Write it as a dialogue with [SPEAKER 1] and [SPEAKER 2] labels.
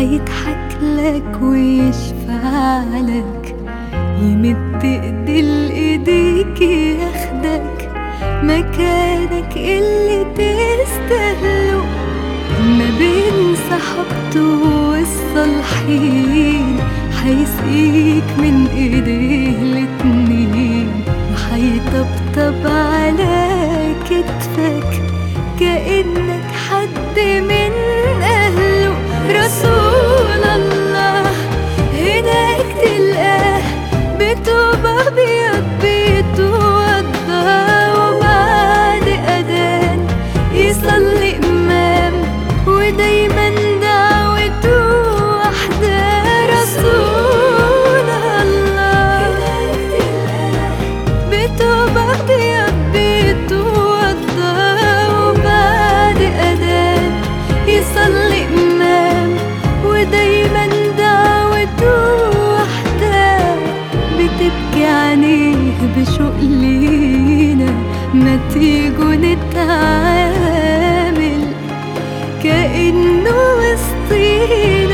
[SPEAKER 1] هيضحك لك ويشفع لك يمد ايدي لايديك ياخدك مكانك اللي تستاهله ما بين صحبته والصالحين هيسقيك من ايديه الاتنين وهيطبطب على كتفك كأنك حد من أهله رسول الله هناك تلقاه بتوب أبيض بيتوضى وبعد أذان يصلي إمام ودايما دعوته واحدة رسول الله بتوب أبيض بيتوضى وبعد أذان يصلي إمام ودايما دعوته واحدة بتبكي عينيه بشوق لينا ما تيجوا نتعامل كأنه وسطينا